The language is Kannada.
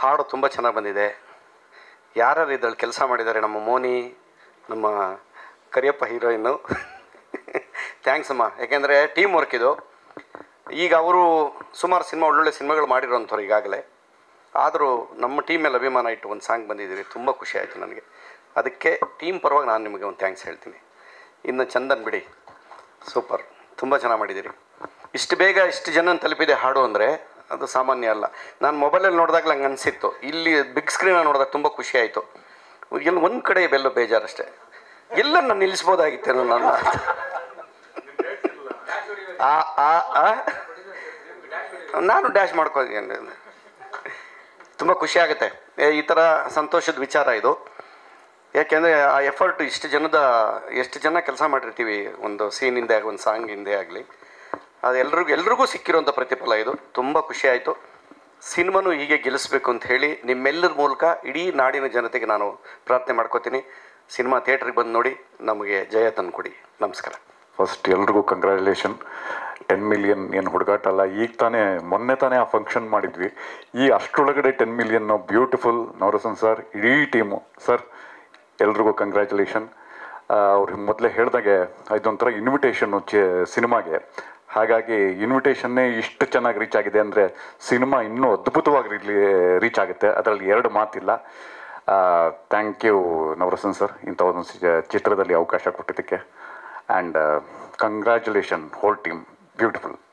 ಹಾಡು ತುಂಬ ಚೆನ್ನಾಗಿ ಬಂದಿದೆ ಯಾರ್ಯಾರು ಇದ್ರಲ್ಲಿ ಕೆಲಸ ಮಾಡಿದ್ದಾರೆ ನಮ್ಮ ಮೋನಿ ನಮ್ಮ ಕರಿಯಪ್ಪ ಹೀರೋಯಿನ್ನು ಥ್ಯಾಂಕ್ಸ್ ಅಮ್ಮ ಯಾಕೆಂದರೆ ಟೀಮ್ ವರ್ಕ್ ಇದು ಈಗ ಅವರು ಸುಮಾರು ಸಿನಿಮಾ ಒಳ್ಳೊಳ್ಳೆ ಸಿನಿಮಾಗಳು ಮಾಡಿರೋಂಥವ್ರು ಈಗಾಗಲೇ ಆದರೂ ನಮ್ಮ ಟೀಮ್ ಮೇಲೆ ಅಭಿಮಾನ ಇಟ್ಟು ಒಂದು ಸಾಂಗ್ ಬಂದಿದ್ದೀರಿ ತುಂಬ ಖುಷಿ ಆಯಿತು ನನಗೆ ಅದಕ್ಕೆ ಟೀಮ್ ಪರವಾಗಿ ನಾನು ನಿಮಗೆ ಒಂದು ಥ್ಯಾಂಕ್ಸ್ ಹೇಳ್ತೀನಿ ಇನ್ನು ಚಂದನ್ ಬಿಡಿ ಸೂಪರ್ ತುಂಬ ಚೆನ್ನಾಗಿ ಮಾಡಿದ್ದೀರಿ ಇಷ್ಟು ಬೇಗ ಇಷ್ಟು ಜನ ತಲುಪಿದೆ ಹಾಡು ಅಂದರೆ ಅದು ಸಾಮಾನ್ಯ ಅಲ್ಲ ನಾನು ಮೊಬೈಲಲ್ಲಿ ನೋಡಿದಾಗಲೇ ಹಂಗೆ ಅನಿಸಿತ್ತು ಇಲ್ಲಿ ಬಿಗ್ ಸ್ಕ್ರೀನಲ್ಲಿ ನೋಡಿದಾಗ ತುಂಬ ಖುಷಿ ಆಯಿತು ಇಲ್ಲಿ ಒಂದು ಕಡೆ ಬೆಲ್ಲ ಬೇಜಾರಷ್ಟೇ ಎಲ್ಲ ನಾನು ನಿಲ್ಲಿಸ್ಬೋದಾಗಿತ್ತೇನೋ ನನ್ನ ಆ ಆ ಆ ನಾನು ಡ್ಯಾಶ್ ಮಾಡ್ಕೋತೀನಿ ತುಂಬ ಖುಷಿ ಆಗುತ್ತೆ ಏ, ಈ ಥರ ಸಂತೋಷದ ವಿಚಾರ ಇದು ಯಾಕೆಂದರೆ ಆ ಎಫರ್ಟ್ ಇಷ್ಟು ಜನದ ಎಷ್ಟು ಜನ ಕೆಲಸ ಮಾಡಿರ್ತೀವಿ ಒಂದು ಸೀನ್ ಹಿಂದೆ ಆಗಲಿ ಒಂದು ಸಾಂಗ್ ಹಿಂದೆ ಆಗಲಿ ಅದು ಎಲ್ರಿಗೂ ಎಲ್ರಿಗೂ ಸಿಕ್ಕಿರೋಂಥ ಪ್ರತಿಫಲ ಇದು ತುಂಬ ಖುಷಿ ಆಯಿತು ಸಿನಿಮಾನು ಹೀಗೆ ಗೆಲ್ಲಿಸ್ಬೇಕು ಅಂತ ಹೇಳಿ ನಿಮ್ಮೆಲ್ಲರ ಮೂಲಕ ಇಡೀ ನಾಡಿನ ಜನತೆಗೆ ನಾನು ಪ್ರಾರ್ಥನೆ ಮಾಡ್ಕೋತೀನಿ ಸಿನಿಮಾ ಥಿಯೇಟ್ರಿಗೆ ಬಂದು ನೋಡಿ ನಮಗೆ ಜಯ ತಂದುಕೊಡಿ ನಮಸ್ಕಾರ ಫಸ್ಟ್ ಎಲ್ರಿಗೂ ಕಂಗ್ರ್ಯಾಚುಲೇಷನ್ ಟೆನ್ ಮಿಲಿಯನ್ ಏನು ಹುಡುಗಾಟ ಅಲ್ಲ ಈಗ ತಾನೇ ಮೊನ್ನೆ ತಾನೇ ಆ ಫಂಕ್ಷನ್ ಮಾಡಿದ್ವಿ ಈ ಅಷ್ಟರೊಳಗಡೆ ten million beautiful Navarasan sir ಇಡೀ ಟೀಮು ಸರ್ ಎಲ್ರಿಗೂ ಕಂಗ್ರ್ಯಾಚುಲೇಷನ್ ಅವ್ರಿಗೆ ಮೊದಲೇ ಹೇಳ್ದಾಗೆ ಇದೊಂಥರ ಇನ್ವಿಟೇಷನ್ನು ಚೆ ಸಿನಿಮಾಗೆ ಹಾಗಾಗಿ ಇನ್ವಿಟೇಷನ್ನೇ ಇಷ್ಟು ಚೆನ್ನಾಗಿ ರೀಚ್ ಆಗಿದೆ ಅಂದರೆ ಸಿನಿಮಾ ಇನ್ನೂ ಅದ್ಭುತವಾಗಿ ರೀಚ್ ಆಗುತ್ತೆ ಅದರಲ್ಲಿ ಎರಡು ಮಾತಿಲ್ಲ ಥ್ಯಾಂಕ್ ಯು ನವರಸನ್ ಸರ್ ಇಂಥ ಒಂದು ಸಿ- ಚಿತ್ರದಲ್ಲಿ ಅವಕಾಶ ಕೊಟ್ಟಿದ್ದಕ್ಕೆ and congratulation whole team beautiful